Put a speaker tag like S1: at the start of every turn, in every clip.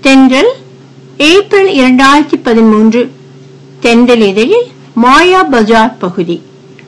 S1: தென்றல் ஏப்ரல் இரண்டாயிரத்தி பதிமூன்று தென்றல் இதழில் மாயா பஜார் பகுதி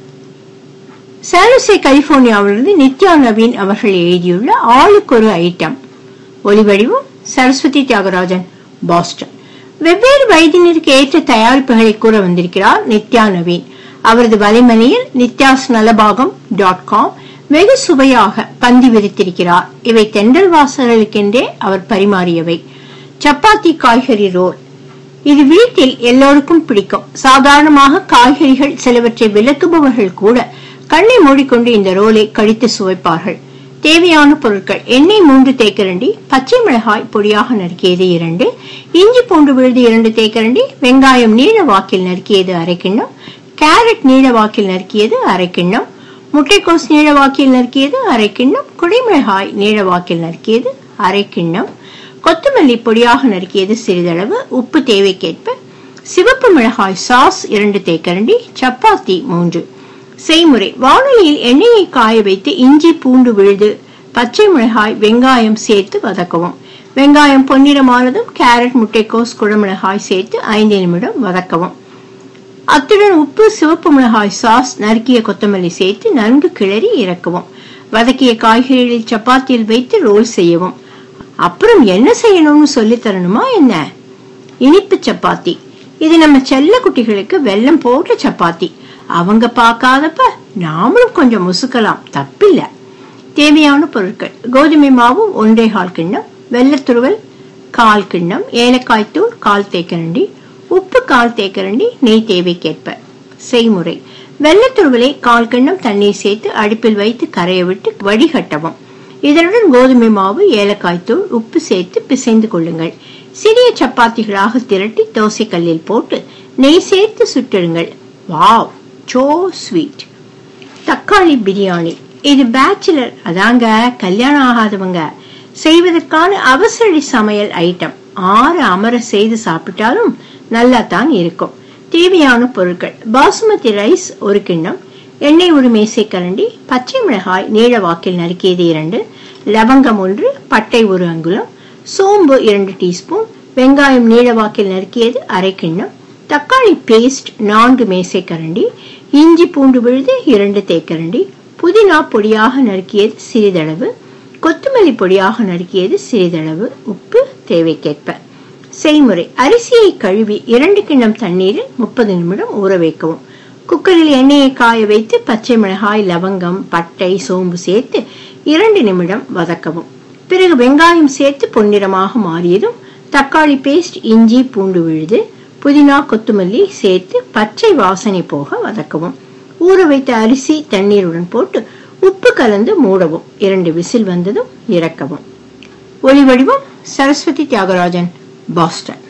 S1: சாலுசே கலிபோர்னியாவிலிருந்து நித்யா நவீன் அவர்கள் எழுதியுள்ள ஆளுக்கு ஒரு ஐட்டம் ஒலிவடிவம் சரஸ்வதி தியாகராஜன் பாஸ்டன் வெவ்வேறு வயதினருக்கு ஏற்ற தயாரிப்புகளை கூற வந்திருக்கிறார் நித்யா நவீன் அவரது வலைமணியில் நித்யாஸ் நலபாகம் டாட் காம் வெகு சுவையாக பந்தி விரித்திருக்கிறார் இவை தென்றல் வாசகர்களுக்கென்றே அவர் பரிமாறியவை சப்பாத்தி காய்கறி ரோல் இது வீட்டில் எல்லோருக்கும் பிடிக்கும் சாதாரணமாக காய்கறிகள் சிலவற்றை விளக்குபவர்கள் கூட கண்ணை மூடிக்கொண்டு இந்த ரோலை கடித்து சுவைப்பார்கள் தேவையான பொருட்கள் எண்ணெய் மூன்று தேக்கரண்டி பச்சை மிளகாய் பொடியாக நறுக்கியது இரண்டு இஞ்சி பூண்டு விழுது இரண்டு தேக்கரண்டி வெங்காயம் நீள வாக்கில் நறுக்கியது அரை கிண்ணம் கேரட் நீள வாக்கில் நறுக்கியது அரை கிண்ணம் முட்டைக்கோஸ் நீள வாக்கில் நறுக்கியது அரை கிண்ணம் குடைமிளகாய் நீள வாக்கில் நறுக்கியது அரை கிண்ணம் கொத்தமல்லி பொடியாக நறுக்கியது சிறிதளவு உப்பு தேவைக்கேற்ப சிவப்பு மிளகாய் சாஸ் இரண்டு தேக்கரண்டி சப்பாத்தி மூன்று செய்முறை வானொலியில் எண்ணெயை காய வைத்து இஞ்சி பூண்டு விழுது பச்சை மிளகாய் வெங்காயம் சேர்த்து வதக்கவும் வெங்காயம் பொன்னிறமானதும் கேரட் முட்டைக்கோஸ் குடமிளகாய் சேர்த்து ஐந்து நிமிடம் வதக்கவும் அத்துடன் உப்பு சிவப்பு மிளகாய் சாஸ் நறுக்கிய கொத்தமல்லி சேர்த்து நன்கு கிளறி இறக்கவும் வதக்கிய காய்கறிகளில் சப்பாத்தியில் வைத்து ரோல் செய்யவும் அப்புறம் என்ன செய்யணும்னு சொல்லி தரணுமா என்ன இனிப்பு சப்பாத்தி இது நம்ம செல்ல குட்டிகளுக்கு வெல்லம் போட்ட சப்பாத்தி அவங்க பார்க்காதப்ப நாமளும் கொஞ்சம் முசுக்கலாம் தப்பில்ல தேவையான பொருட்கள் கோதுமை மாவு ஒன்றே கால் கிண்ணம் வெள்ளத்துருவல் கால் கிண்ணம் ஏலக்காய் தூள் கால் தேக்கரண்டி உப்பு கால் தேக்கரண்டி நெய் தேவைக்கேற்ப செய்முறை வெள்ளத்துருவலை கால் கிண்ணம் தண்ணீர் சேர்த்து அடுப்பில் வைத்து கரைய விட்டு வடிகட்டவும் இதனுடன் கோதுமை மாவு ஏலக்காய் தூள் உப்பு சேர்த்து பிசைந்து கொள்ளுங்கள் சிறிய சப்பாத்திகளாக திரட்டி தோசை கல்லில் போட்டு நெய் சேர்த்து சுட்டிடுங்கள் வாவ் சோ ஸ்வீட் தக்காளி பிரியாணி இது பேச்சுலர் அதாங்க கல்யாணம் ஆகாதவங்க செய்வதற்கான அவசர சமையல் ஐட்டம் ஆறு அமர செய்து சாப்பிட்டாலும் நல்லா தான் இருக்கும் தேவையான பொருட்கள் பாசுமதி ரைஸ் ஒரு கிண்ணம் எண்ணெய் ஒரு மேசை கரண்டி பச்சை மிளகாய் நீள வாக்கில் நறுக்கியது இரண்டு லவங்கம் ஒன்று பட்டை ஒரு அங்குலம் சோம்பு இரண்டு டீஸ்பூன் வெங்காயம் நீள வாக்கில் நறுக்கியது அரை கிண்ணம் தக்காளி பேஸ்ட் நான்கு மேசை கரண்டி இஞ்சி பூண்டு விழுது இரண்டு தேக்கரண்டி புதினா பொடியாக நறுக்கியது சிறிதளவு கொத்தமல்லி பொடியாக நறுக்கியது சிறிதளவு உப்பு தேவைக்கேற்ப செய்முறை அரிசியை கழுவி இரண்டு கிண்ணம் தண்ணீரில் முப்பது நிமிடம் ஊற வைக்கவும் குக்கரில் எண்ணெயை காய வைத்து பச்சை மிளகாய் லவங்கம் பட்டை சோம்பு சேர்த்து இரண்டு நிமிடம் வதக்கவும் பிறகு வெங்காயம் சேர்த்து பொன்னிறமாக மாறியதும் தக்காளி பேஸ்ட் இஞ்சி பூண்டு விழுது புதினா கொத்தமல்லி சேர்த்து பச்சை வாசனை போக வதக்கவும் ஊற வைத்த அரிசி தண்ணீருடன் போட்டு உப்பு கலந்து மூடவும் இரண்டு விசில் வந்ததும் இறக்கவும் ஒளி வடிவம் சரஸ்வதி தியாகராஜன் பாஸ்டன்